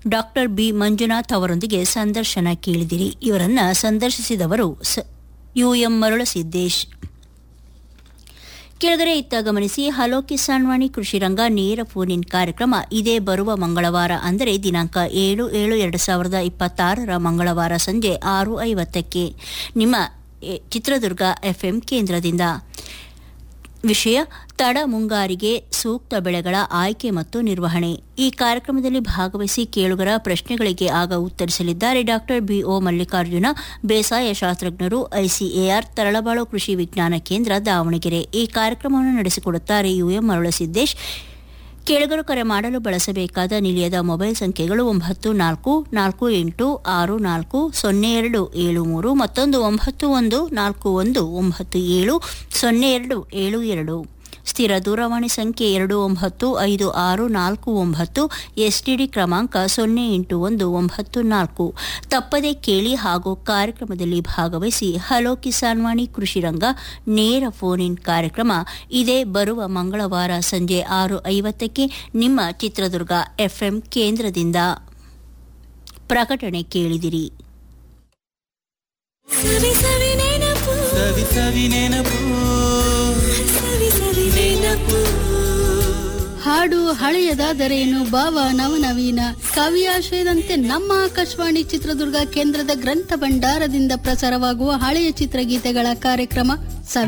doctor B Manjunath ಅವರೊಂದಿಗೆ ಸಂದರ್ಶನ ಕೇಳಿದಿರಿ ಇವರನ್ನ ಸಂದರ್ಶಿಸಿದವರು ಯುಎಂ ಮರುಳಸಿದ್ದೇಶ್ ಕೆಳಗಡೆ ಇತ್ತ ಗಮನಿಸಿ ಹಲೋ ಕಿಸಾನ್ ವಾಣಿ ಕೃಷಿ ರಂಗ ನೇರ ಫೋನ್ ಇನ್ ಕಾರ್ಯಕ್ರಮ ಇದೇ ಬರುವ ಮಂಗಳವಾರ ಅಂದರೆ ದಿನಾಂಕ ಏಳು ಏಳು ಎರಡು ಸಾವಿರದ ಇಪ್ಪತ್ತಾರರ ಮಂಗಳವಾರ ಸಂಜೆ ಆರು ಐವತ್ತಕ್ಕೆ ನಿಮ್ಮ ಎ, ಚಿತ್ರದುರ್ಗ ಎಫ್ಎಂ ಕೇಂದ್ರದಿಂದ ವಿಷಯ ತಡ ಮುಂಗಾರಿಗೆ ಸೂಕ್ತ ಬೆಳೆಗಳ ಆಯ್ಕೆ ಮತ್ತು ನಿರ್ವಹಣೆ ಈ ಕಾರ್ಯಕ್ರಮದಲ್ಲಿ ಭಾಗವಹಿಸಿ ಕೇಳುಗರ ಪ್ರಶ್ನೆಗಳಿಗೆ ಆಗ ಉತ್ತರಿಸಲಿದ್ದಾರೆ ಡಾಕ್ಟರ್ ಬಿಒ ಮಲ್ಲಿಕಾರ್ಜುನ ಬೇಸಾಯ ಶಾಸ್ತ್ರಜ್ಞರು ಐಸಿಎಆರ್ ತರಳಬಾಳು ಕೃಷಿ ವಿಜ್ಞಾನ ಕೇಂದ್ರ ದಾವಣಗೆರೆ ಈ ಕಾರ್ಯಕ್ರಮವನ್ನು ನಡೆಸಿಕೊಡುತ್ತಾರೆ ಯುಎಂ ಮರುಳಸಿದ್ದೇಶ್ ಕೇಳುಗರು ಕರೆ ಮಾಡಲು ಬಳಸಬೇಕಾದ ನಿಲಯದ ಮೊಬೈಲ್ ಸಂಖ್ಯೆಗಳು ಒಂಬತ್ತು ನಾಲ್ಕು ನಾಲ್ಕು ಎಂಟು ಆರು ನಾಲ್ಕು ಸೊನ್ನೆ ಎರಡು ಏಳು ಮೂರು ಮತ್ತೊಂದು ಒಂಬತ್ತು ಒಂದು ನಾಲ್ಕು ಒಂದು ಒಂಬತ್ತು ಏಳು ಸೊನ್ನೆ ಎರಡು ಏಳು ಎರಡು ಸ್ಥಿರ ದೂರವಾಣಿ ಸಂಖ್ಯೆ ಎರಡು ಒಂಬತ್ತು ಐದು ಆರು ನಾಲ್ಕು ಒಂಬತ್ತು ಎಸ್ಟಿಡಿ ಕ್ರಮಾಂಕ ಸೊನ್ನೆ ಎಂಟು ಒಂದು ಒಂಬತ್ತು ನಾಲ್ಕು ತಪ್ಪದೆ ಕೇಳಿ ಹಾಗೂ ಕಾರ್ಯಕ್ರಮದಲ್ಲಿ ಭಾಗವಹಿಸಿ ಹಲೋ ಕಿಸಾನ್ ವಾಣಿ ಕೃಷಿ ರಂಗ ನೇರ ಫೋನ್ ಇನ್ ಕಾರ್ಯಕ್ರಮ ಇದೇ ಬರುವ ಮಂಗಳವಾರ ಸಂಜೆ ಆರು ಐವತ್ತಕ್ಕೆ ನಿಮ್ಮ ಚಿತ್ರದುರ್ಗ ಎಫ್ಎಂ ಕೇಂದ್ರದಿಂದ ಪ್ರಕಟಣೆ ಕೇಳಿದಿರಿ ಸವಿ ಸವಿ ನೆನಪು ಸವಿ ಸವಿ ನೆನಪು ಸವಿ ಸವಿ ನೆನಪು ಹಾಡು ಹಳೆಯದಾದರೇನು ಭಾವ ನವನವೀನ ಕಾವ್ಯಾಶ್ರಯದಂತೆ ನಮ್ಮ ಆಕಾಶವಾಣಿ ಚಿತ್ರದುರ್ಗ ಕೇಂದ್ರದ ಗ್ರಂಥ ಭಂಡಾರದಿಂದ ಪ್ರಸಾರವಾಗುವ ಹಳೆಯ ಚಿತ್ರಗೀತೆಗಳ ಕಾರ್ಯಕ್ರಮ ಸವಿ